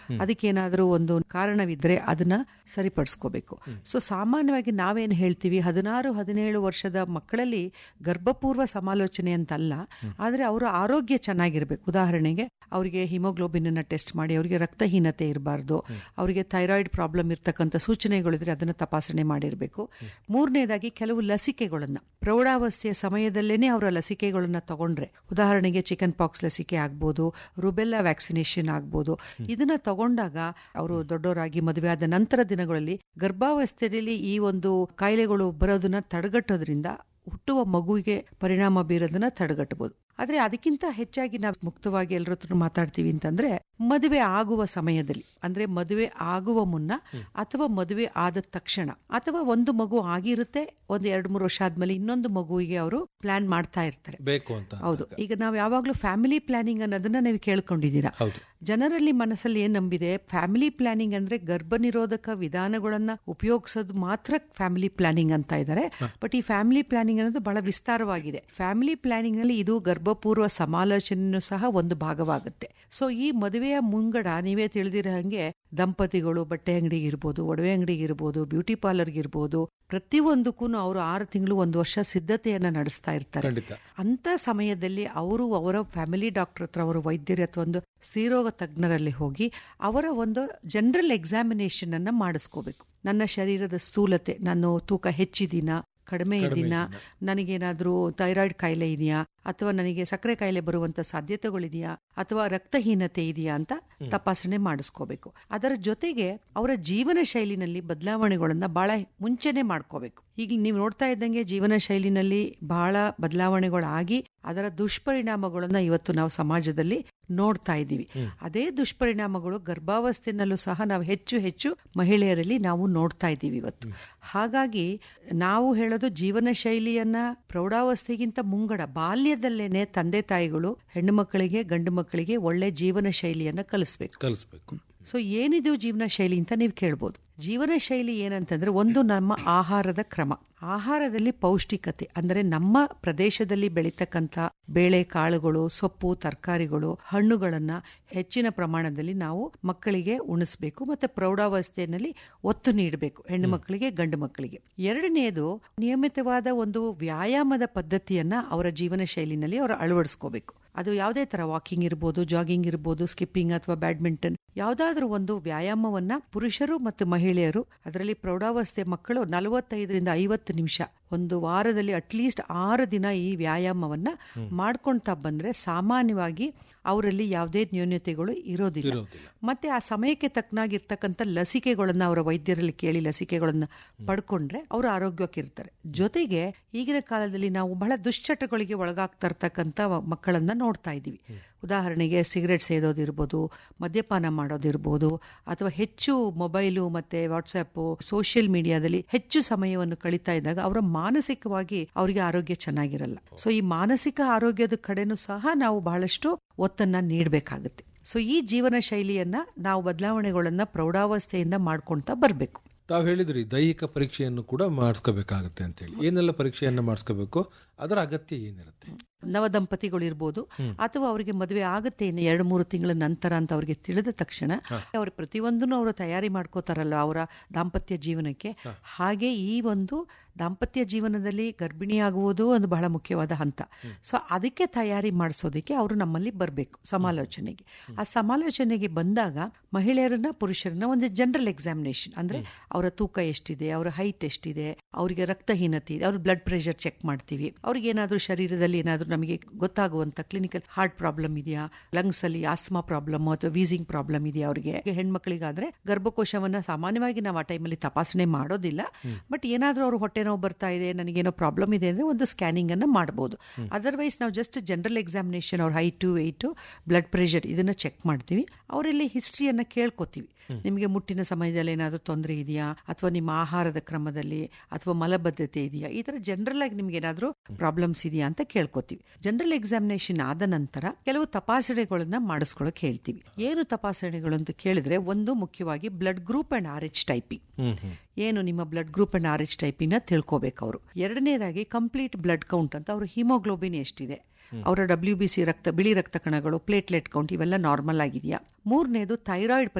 ಅದಕ್ಕೇನಾದರೂ ಒಂದು ಕಾರಣವಿದ್ರೆ ಅದನ್ನ ಸರಿಪಡಿಸ್ಕೋಬೇಕು ಸೊ ಸಾಮಾನ್ಯವಾಗಿ ನಾವೇನು ಹೇಳ್ತೀವಿ ಹದಿನಾರು ಹದಿನೇಳು ವರ್ಷದ ಮಕ್ಕಳಲ್ಲಿ ಗರ್ಭಪೂರ್ವ ಸಮಾಲೋಚನೆ ಅಂತಲ್ಲ ಆದರೆ ಅವರ ಆರೋಗ್ಯ ಚೆನ್ನಾಗಿರ್ಬೇಕು ಉದಾಹರಣೆಗೆ ಅವರಿಗೆ ಹಿಮೋಗ್ಲೋಬಿನ್ ಅನ್ನ ಟೆಸ್ಟ್ ಮಾಡಿ ಅವರಿಗೆ ರಕ್ತಹೀನತೆ ಇರಬಾರ್ದು ಅವರಿಗೆ ಥೈರಾಯ್ಡ್ ಪ್ರಾಬ್ಲಮ್ ಇರ್ತಕ್ಕಂಥ ಸೂಚನೆಗಳಿದ್ರೆ ಅದನ್ನ ತಪಾಸಣೆ ಮಾಡಿರಬೇಕು ಮೂರನೇದಾಗಿ ಕೆಲವು ಲಸಿಕೆಗಳನ್ನ ಪ್ರೌಢಾವಸ್ಥೆಯ ಸಮಯದಲ್ಲೇನೆ ಅವರ ಲಸಿಕೆಗಳನ್ನ ತಗೊಂಡ್ರೆ ಉದಾಹರಣೆಗೆ ಚಿಕನ್ ಪಾಕ್ಸ್ ಲಸಿಕೆ ಆಗ್ಬೋದು ರುಬೆಲ್ಲಾ ವ್ಯಾಕ್ಸಿನೇಷನ್ ಆಗ್ಬೋದು ಇದನ್ನ ತಗೊಂಡಾಗ ಅವರು ದೊಡ್ಡವರಾಗಿ ಮದುವೆ ಆದ ನಂತರ ದಿನಗಳಲ್ಲಿ ಗರ್ಭಾವಸ್ಥೆಯಲ್ಲಿ ಈ ಒಂದು ಕಾಯಿಲೆಗಳು ಬರೋದನ್ನ ತಡೆಗಟ್ಟೋದ್ರಿಂದ ಹುಟ್ಟುವ ಮಗುವಿಗೆ ಪರಿಣಾಮ ಬೀರೋದನ್ನ ತಡೆಗಟ್ಟಬಹುದು ಆದ್ರೆ ಅದಕ್ಕಿಂತ ಹೆಚ್ಚಾಗಿ ನಾವು ಮುಕ್ತವಾಗಿ ಎಲ್ಲರ ಹತ್ರ ಮಾತಾಡ್ತೀವಿ ಅಂತಂದ್ರೆ ಮದುವೆ ಆಗುವ ಸಮಯದಲ್ಲಿ ಅಂದ್ರೆ ಮದುವೆ ಆಗುವ ಮುನ್ನ ಅಥವಾ ಮದುವೆ ಆದ ತಕ್ಷಣ ಅಥವಾ ಒಂದು ಮಗು ಆಗಿರುತ್ತೆ ಒಂದು ಎರಡು ಮೂರು ವರ್ಷ ಆದ್ಮೇಲೆ ಇನ್ನೊಂದು ಮಗುವಿಗೆ ಅವರು ಪ್ಲಾನ್ ಮಾಡ್ತಾ ಇರ್ತಾರೆ ಬೇಕು ಅಂತ ಹೌದು ಈಗ ನಾವು ಯಾವಾಗ್ಲೂ ಫ್ಯಾಮಿಲಿ ಪ್ಲಾನಿಂಗ್ ಅನ್ನೋದನ್ನ ನೀವು ಕೇಳ್ಕೊಂಡಿದ್ದೀರಾ ಹೌದು ಜನರಲ್ಲಿ ಮನಸ್ಸಲ್ಲಿ ಏನ್ ನಂಬಿದೆ ಫ್ಯಾಮಿಲಿ ಪ್ಲಾನಿಂಗ್ ಅಂದ್ರೆ ಗರ್ಭ ನಿರೋಧಕ ವಿಧಾನಗಳನ್ನ ಉಪಯೋಗಿಸೋದು ಮಾತ್ರ ಫ್ಯಾಮಿಲಿ ಪ್ಲಾನಿಂಗ್ ಅಂತ ಇದ್ದಾರೆ ಬಟ್ ಈ ಫ್ಯಾಮಿಲಿ ಪ್ಲಾನಿಂಗ್ ಅನ್ನೋದು ಬಹಳ ವಿಸ್ತಾರವಾಗಿದೆ ಫ್ಯಾಮಿಲಿ ಪ್ಲಾನಿಂಗ್ ನಲ್ಲಿ ಇದು ಗರ್ಭಪೂರ್ವ ಸಮಾಲೋಚನೆಯೂ ಸಹ ಒಂದು ಭಾಗವಾಗುತ್ತೆ ಸೊ ಈ ಮದುವೆಯ ಮುಂಗಡ ನೀವೇ ತಿಳಿದಿರೋ ಹಂಗೆ ದಂಪತಿಗಳು ಬಟ್ಟೆ ಅಂಗಡಿಗೆ ಇರ್ಬೋದು ಒಡವೆ ಅಂಗಡಿಗೆ ಇರ್ಬೋದು ಬ್ಯೂಟಿ ಪಾರ್ಲರ್ಗೆ ಇರ್ಬೋದು ಪ್ರತಿಯೊಂದಕ್ಕೂ ಅವರು ಆರು ತಿಂಗಳು ಒಂದು ವರ್ಷ ಸಿದ್ಧತೆಯನ್ನ ನಡೆಸ್ತಾ ಇರ್ತಾರೆ ಖಂಡಿತ ಅಂತ ಸಮಯದಲ್ಲಿ ಅವರು ಅವರ ಫ್ಯಾಮಿಲಿ ಡಾಕ್ಟರ್ ಹತ್ರ ಅವರ ವೈದ್ಯರ ಅಥವಾ ಒಂದು ಸ್ತ್ರೀರೋಗ ತಜ್ಞರಲ್ಲಿ ಹೋಗಿ ಅವರ ಒಂದು ಜನರಲ್ ಎಕ್ಸಾಮಿನೇಷನ್ ಅನ್ನ ಮಾಡಿಸ್ಕೋಬೇಕು ನನ್ನ ಶರೀರದ ಸ್ಥೂಲತೆ ನಾನು ತೂಕ ಹೆಚ್ಚಿದೀನಾ ಕಡಿಮೆ ಇದ್ದೀನಾ ನನಗೇನಾದ್ರೂ ಥೈರಾಯ್ಡ್ ಕಾಯಿಲೆ ಇದೆಯಾ ಅಥವಾ ನನಗೆ ಸಕ್ಕರೆ ಕಾಯಿಲೆ ಬರುವಂತ ಸಾಧ್ಯತೆಗಳಿದೆಯಾ ಅಥವಾ ರಕ್ತಹೀನತೆ ಇದೆಯಾ ಅಂತ ತಪಾಸಣೆ ಮಾಡಿಸ್ಕೋಬೇಕು ಅದರ ಜೊತೆಗೆ ಅವರ ಜೀವನ ಶೈಲಿನಲ್ಲಿ ಬದಲಾವಣೆಗಳನ್ನ ಬಹಳ ಮುಂಚೆನೆ ಮಾಡ್ಕೋಬೇಕು ಈಗ ನೀವು ನೋಡ್ತಾ ಇದ್ದಂಗೆ ಜೀವನ ಶೈಲಿನಲ್ಲಿ ಬಹಳ ಬದಲಾವಣೆಗಳಾಗಿ ಅದರ ದುಷ್ಪರಿಣಾಮಗಳನ್ನ ಇವತ್ತು ನಾವು ಸಮಾಜದಲ್ಲಿ ನೋಡ್ತಾ ಇದ್ದೀವಿ ಅದೇ ದುಷ್ಪರಿಣಾಮಗಳು ಗರ್ಭಾವಸ್ಥೆನಲ್ಲೂ ಸಹ ನಾವು ಹೆಚ್ಚು ಹೆಚ್ಚು ಮಹಿಳೆಯರಲ್ಲಿ ನಾವು ನೋಡ್ತಾ ಇದ್ದೀವಿ ಇವತ್ತು ಹಾಗಾಗಿ ನಾವು ಹೇಳೋದು ಜೀವನ ಶೈಲಿಯನ್ನ ಪ್ರೌಢಾವಸ್ಥೆಗಿಂತ ಮುಂಗಡ ಬಾಲ್ಯದಲ್ಲೇನೆ ತಂದೆ ತಾಯಿಗಳು ಹೆಣ್ಣು ಮಕ್ಕಳಿಗೆ ಗಂಡು ಮಕ್ಕಳಿಗೆ ಒಳ್ಳೆ ಜೀವನ ಶೈಲಿಯನ್ನ ಕಲಿಸ್ಬೇಕು ಕಲಿಸ್ಬೇಕು ಸೊ ಏನಿದು ಜೀವನ ಶೈಲಿ ಅಂತ ನೀವು ಕೇಳ್ಬೋದು ಜೀವನ ಶೈಲಿ ಏನಂತಂದ್ರೆ ಒಂದು ನಮ್ಮ ಆಹಾರದ ಕ್ರಮ ಆಹಾರದಲ್ಲಿ ಪೌಷ್ಟಿಕತೆ ಅಂದ್ರೆ ನಮ್ಮ ಪ್ರದೇಶದಲ್ಲಿ ಬೆಳೀತಕ್ಕಂಥ ಬೇಳೆ ಕಾಳುಗಳು ಸೊಪ್ಪು ತರಕಾರಿಗಳು ಹಣ್ಣುಗಳನ್ನ ಹೆಚ್ಚಿನ ಪ್ರಮಾಣದಲ್ಲಿ ನಾವು ಮಕ್ಕಳಿಗೆ ಉಣಿಸ್ಬೇಕು ಮತ್ತೆ ಪ್ರೌಢಾವಸ್ಥೆಯಲ್ಲಿ ಒತ್ತು ನೀಡಬೇಕು ಹೆಣ್ಣು ಮಕ್ಕಳಿಗೆ ಗಂಡು ಮಕ್ಕಳಿಗೆ ಎರಡನೆಯದು ನಿಯಮಿತವಾದ ಒಂದು ವ್ಯಾಯಾಮದ ಪದ್ಧತಿಯನ್ನ ಅವರ ಜೀವನ ಶೈಲಿನಲ್ಲಿ ಅವರು ಅಳವಡಿಸ್ಕೋಬೇಕು ಅದು ಯಾವುದೇ ತರ ವಾಕಿಂಗ್ ಇರ್ಬೋದು ಜಾಗಿಂಗ್ ಇರ್ಬೋದು ಸ್ಕಿಪ್ಪಿಂಗ್ ಅಥವಾ ಬ್ಯಾಡ್ಮಿಂಟನ್ ಯಾವುದಾದ್ರೂ ಒಂದು ವ್ಯಾಯಾಮವನ್ನ ಪುರುಷರು ಮತ್ತು ಮಹಿಳೆಯರು ಅದರಲ್ಲಿ ಪ್ರೌಢಾವಸ್ಥೆ ಮಕ್ಕಳು ನಲವತ್ತೈದರಿಂದ ಐವತ್ತು ನಿಮಿಷ ಒಂದು ವಾರದಲ್ಲಿ ಅಟ್ಲೀಸ್ಟ್ ಆರು ದಿನ ಈ ವ್ಯಾಯಾಮವನ್ನ ಮಾಡ್ಕೊಳ್ತಾ ಬಂದ್ರೆ ಸಾಮಾನ್ಯವಾಗಿ ಅವರಲ್ಲಿ ಯಾವುದೇ ನ್ಯೂನ್ಯತೆಗಳು ಇರೋದಿಲ್ಲ ಇರೋದಿಲ್ಲ. ಮತ್ತೆ ಆ ಸಮಯಕ್ಕೆ ತಕ್ಕನಾಗಿರ್ತಕ್ಕಂಥ ಲಸಿಕೆಗಳನ್ನ ಅವರ ವೈದ್ಯರಲ್ಲಿ ಕೇಳಿ ಲಸಿಕೆಗಳನ್ನ ಪಡ್ಕೊಂಡ್ರೆ ಅವರು ಆರೋಗ್ಯಕ್ಕಿರ್ತಾರೆ ಜೊತೆಗೆ ಈಗಿನ ಕಾಲದಲ್ಲಿ ನಾವು ಬಹಳ ದುಶ್ಚಟಗಳಿಗೆ ಒಳಗಾಗ್ತಾ ಇರ್ತಕ್ಕಂಥ ಮಕ್ಕಳನ್ನ ನೋಡ್ತಾ ಇದ್ದೀವಿ ಉದಾಹರಣೆಗೆ ಸಿಗರೆಟ್ ಸೇದೋದಿರ್ಬೋದು ಮದ್ಯಪಾನ ಮಾಡೋದಿರ್ಬೋದು ಅಥವಾ ಹೆಚ್ಚು ಮೊಬೈಲು ಮತ್ತೆ ವಾಟ್ಸ್ಆಪ್ ಸೋಷಿಯಲ್ ಮೀಡಿಯಾದಲ್ಲಿ ಹೆಚ್ಚು ಸಮಯವನ್ನು ಕಳೀತಾ ಇದ್ದಾಗ ಅವರ ಮಾನಸಿಕವಾಗಿ ಅವರಿಗೆ ಆರೋಗ್ಯ ಚೆನ್ನಾಗಿರಲ್ಲ ಸೊ ಈ ಮಾನಸಿಕ ಆರೋಗ್ಯದ ಕಡೆನೂ ಸಹ ನಾವು ಬಹಳಷ್ಟು ಒತ್ತನ್ನ ನೀಡಬೇಕಾಗುತ್ತೆ ಸೊ ಈ ಜೀವನ ಶೈಲಿಯನ್ನ ನಾವು ಬದಲಾವಣೆಗಳನ್ನ ಪ್ರೌಢಾವಸ್ಥೆಯಿಂದ ಮಾಡ್ಕೊಳ್ತಾ ಬರಬೇಕು ತಾವು ಹೇಳಿದ್ರಿ ದೈಹಿಕ ಪರೀಕ್ಷೆಯನ್ನು ಕೂಡ ಮಾಡಿಸ್ಕೋಬೇಕಾಗತ್ತೆ ಅಂತ ಹೇಳಿ ಏನೆಲ್ಲ ಪರೀಕ್ಷೆಯನ್ನ ಮಾಡಿಸ್ಕೋಬೇಕು ಅದರ ಅಗತ್ಯ ಏನಿರುತ್ತೆ ನವ ದಂಪತಿಗಳು ಇರ್ಬೋದು ಅಥವಾ ಅವರಿಗೆ ಮದುವೆ ಆಗುತ್ತೆ ಇನ್ನು ಎರಡು ಮೂರು ತಿಂಗಳ ನಂತರ ಅಂತ ಅವರಿಗೆ ತಿಳಿದ ತಕ್ಷಣ ಅವ್ರ ಪ್ರತಿಯೊಂದನ್ನು ಅವರು ತಯಾರಿ ಮಾಡ್ಕೋತಾರಲ್ಲ ಅವರ ದಾಂಪತ್ಯ ಜೀವನಕ್ಕೆ ಹಾಗೆ ಈ ಒಂದು ದಾಂಪತ್ಯ ಜೀವನದಲ್ಲಿ ಗರ್ಭಿಣಿಯಾಗುವುದು ಒಂದು ಬಹಳ ಮುಖ್ಯವಾದ ಹಂತ ಸೊ ಅದಕ್ಕೆ ತಯಾರಿ ಮಾಡಿಸೋದಕ್ಕೆ ಅವರು ನಮ್ಮಲ್ಲಿ ಬರಬೇಕು ಸಮಾಲೋಚನೆಗೆ ಆ ಸಮಾಲೋಚನೆಗೆ ಬಂದಾಗ ಮಹಿಳೆಯರನ್ನ ಪುರುಷರನ್ನ ಒಂದು ಜನರಲ್ ಎಕ್ಸಾಮಿನೇಷನ್ ಅಂದ್ರೆ ಅವರ ತೂಕ ಎಷ್ಟಿದೆ ಅವರ ಹೈಟ್ ಎಷ್ಟಿದೆ ಅವರಿಗೆ ರಕ್ತಹೀನತೆ ಇದೆ ಅವ್ರ ಬ್ಲಡ್ ಪ್ರೆಷರ್ ಚೆಕ್ ಮಾಡ್ತೀವಿ ಅವ್ರಿಗೆ ಏನಾದ್ರೂ ಶರೀರದಲ್ಲಿ ಏನಾದ್ರೂ ನಮಗೆ ಗೊತ್ತಾಗುವಂತ ಕ್ಲಿನಿಕಲ್ ಹಾರ್ಟ್ ಪ್ರಾಬ್ಲಮ್ ಇದೆಯಾ ಲಂಗ್ಸ್ ಅಲ್ಲಿ ಆಸ್ಮಾ ಪ್ರಾಬ್ಲಮ್ ಅಥವಾ ವೀಸಿಂಗ್ ಪ್ರಾಬ್ಲಮ್ ಇದೆಯಾ ಅವರಿಗೆ ಹೆಣ್ಮಕ್ಳಿಗಾದ್ರೆ ಗರ್ಭಕೋಶವನ್ನ ಸಾಮಾನ್ಯವಾಗಿ ನಾವು ಆ ಟೈಮಲ್ಲಿ ತಪಾಸಣೆ ಮಾಡೋದಿಲ್ಲ ಬಟ್ ಏನಾದ್ರೂ ಅವ್ರ ಹೊಟ್ಟೆ ನೋವು ಬರ್ತಾ ಇದೆ ನನಗೇನೋ ಪ್ರಾಬ್ಲಮ್ ಇದೆ ಅಂದ್ರೆ ಒಂದು ಸ್ಕ್ಯಾನಿಂಗ್ ಅನ್ನ ಮಾಡಬಹುದು ಅದರ್ವೈಸ್ ನಾವು ಜಸ್ಟ್ ಜನರಲ್ ಎಕ್ಸಾಮಿನೇಷನ್ ಅವ್ರ ಹೈಟು ವೆಯ್ಟು ಬ್ಲಡ್ ಪ್ರೆಷರ್ ಇದನ್ನ ಚೆಕ್ ಮಾಡ್ತೀವಿ ಅವರಲ್ಲಿ ಹಿಸ್ಟ್ರಿಯನ್ನ ಕೇಳ್ಕೊತೀವಿ ನಿಮಗೆ ಮುಟ್ಟಿನ ಸಮಯದಲ್ಲಿ ಏನಾದರೂ ತೊಂದರೆ ಇದೆಯಾ ಅಥವಾ ನಿಮ್ಮ ಆಹಾರದ ಕ್ರಮದಲ್ಲಿ ಅಥವಾ ಮಲಬದ್ಧತೆ ಇದೆಯಾ ಈ ತರ ಜನರಲ್ ಆಗಿ ನಿಮ್ಗೆ ಏನಾದರೂ ಪ್ರಾಬ್ಲಮ್ಸ್ ಇದೆಯಾ ಅಂತ ಕೇಳ್ಕೊತೀವಿ ಜನರಲ್ ಎಕ್ಸಾಮಿನೇಷನ್ ಆದ ನಂತರ ಕೆಲವು ತಪಾಸಣೆಗಳನ್ನ ಮಾಡಿಸ್ಕೊಳಕ್ ಹೇಳ್ತೀವಿ ಏನು ತಪಾಸಣೆಗಳು ಅಂತ ಕೇಳಿದ್ರೆ ಒಂದು ಮುಖ್ಯವಾಗಿ blood group and R H typing ಹ್ಮ್ ಹ್ಮ್ ಏನು ನಿಮ್ಮ blood group and R H ಟೈಪಿನ ತಿಳ್ಕೋಬೇಕು ಅವರು ಎರಡನೇದಾಗಿ ಕಂಪ್ಲೀಟ್ ಬ್ಲಡ್ ಕೌಂಟ್ ಅಂತ ಅವರು ಹಿಮೋಗ್ಲೋಬಿನ್ ಎಷ್ಟಿದೆ ಅವರ ಡಬ್ಲ್ಯೂ ಬಿ ಸಿ ರಕ್ತ ಬಿಳಿ ರಕ್ತ ಕಣಗಳು ಪ್ಲೇಟ್ಲೆಟ್ ಕೌಂಟ್ ಇವೆಲ್ಲ ನಾರ್ಮಲ್ ಆಗಿದೆಯಾ ಮೂರನೇದು ಥೈರಾಯ್ಡ್